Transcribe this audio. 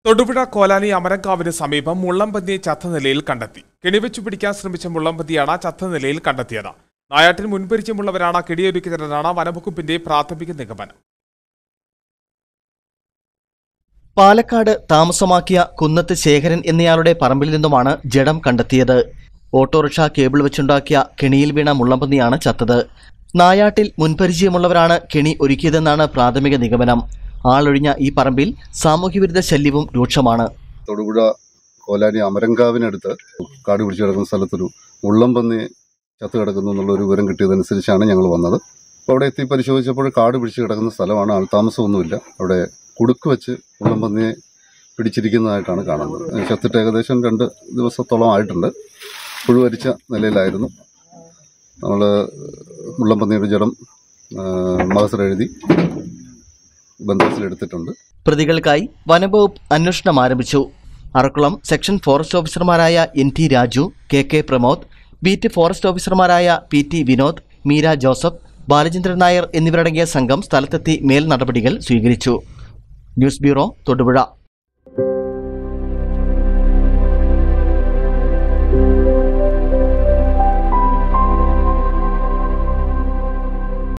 തൊടുപുഴ കോലാനി അമരങ്കാവിന് സമീപം മുള്ളംപന്നിയെ ചത്ത നിലയിൽ കണ്ടെത്തി കെണിവെച്ചു പിടിക്കാൻ ശ്രമിച്ച മുള്ളംപന്നിയാണ് ചത്ത നിലയിൽ കണ്ടെത്തിയത് നായാട്ടിൽ മുൻപരിചയമുള്ളവരാണ് കെടിയൊരുക്കിയതെന്നാണ് വനവകുപ്പിന്റെ പ്രാഥമിക നിഗമനം പാലക്കാട് താമസമാക്കിയ കുന്നത്ത് ശേഖരൻ എന്നയാളുടെ പറമ്പിൽ നിന്നുമാണ് ജഡം കണ്ടെത്തിയത് ഓട്ടോറിക്ഷ കേബിൾ വെച്ചുണ്ടാക്കിയ കെണിയിൽ വീണ മുള്ളമ്പന്നിയാണ് ചത്തത് നായാട്ടിൽ മുൻപരിചയമുള്ളവരാണ് കെണി ഒരുക്കിയതെന്നാണ് പ്രാഥമിക നിഗമനം ആളൊഴിഞ്ഞ ഈ പറമ്പിൽ സാമൂഹ്യവിരുദ്ധ ശല്യവും രൂക്ഷമാണ് തൊടുപുഴ കോലാനി അമരങ്കാവിനടുത്ത് കാട് പിടിച്ച് കിടക്കുന്ന സ്ഥലത്തൊരു മുള്ളംപന്നി ചത്ത് കിടക്കുന്നു എന്നുള്ള ഒരു വിവരം കിട്ടിയതനുസരിച്ചാണ് ഞങ്ങൾ വന്നത് അപ്പോൾ അവിടെ എത്തി പരിശോധിച്ചപ്പോൾ കാട് പിടിച്ച് കിടക്കുന്ന സ്ഥലമാണ് ആൾതാമസമൊന്നുമില്ല അവിടെ കുടുക്ക് വെച്ച് മുള്ളംപന്നിയെ പിടിച്ചിരിക്കുന്നതായിട്ടാണ് കാണുന്നത് ചത്തിട്ട് ഏകദേശം രണ്ട് ദിവസത്തോളം ആയിട്ടുണ്ട് പുഴുവരിച്ച നിലയിലായിരുന്നു നമ്മൾ മുള്ളംപന്നിയുടെ ജഡം മഹസർ എഴുതി ബന്ധത്തിലെടുത്തിട്ടുണ്ട് പ്രതികൾക്കായി വനംവകുപ്പ് അന്വേഷണം ആരംഭിച്ചു അറക്കുളം സെക്ഷൻ ഫോറസ്റ്റ് ഓഫീസർമാരായ N T Raju K K Pramod beat forest ഓഫീസർമാരായ പി ടി വിനോദ് മീര ജോസഫ് ബാലചന്ദ്രൻ നായർ എന്നിവരടങ്ങിയ സംഘം സ്ഥലത്തെത്തി മേൽ നടപടികൾ സ്വീകരിച്ചു ന്യൂസ് ബ്യൂറോ തൊടുപുഴ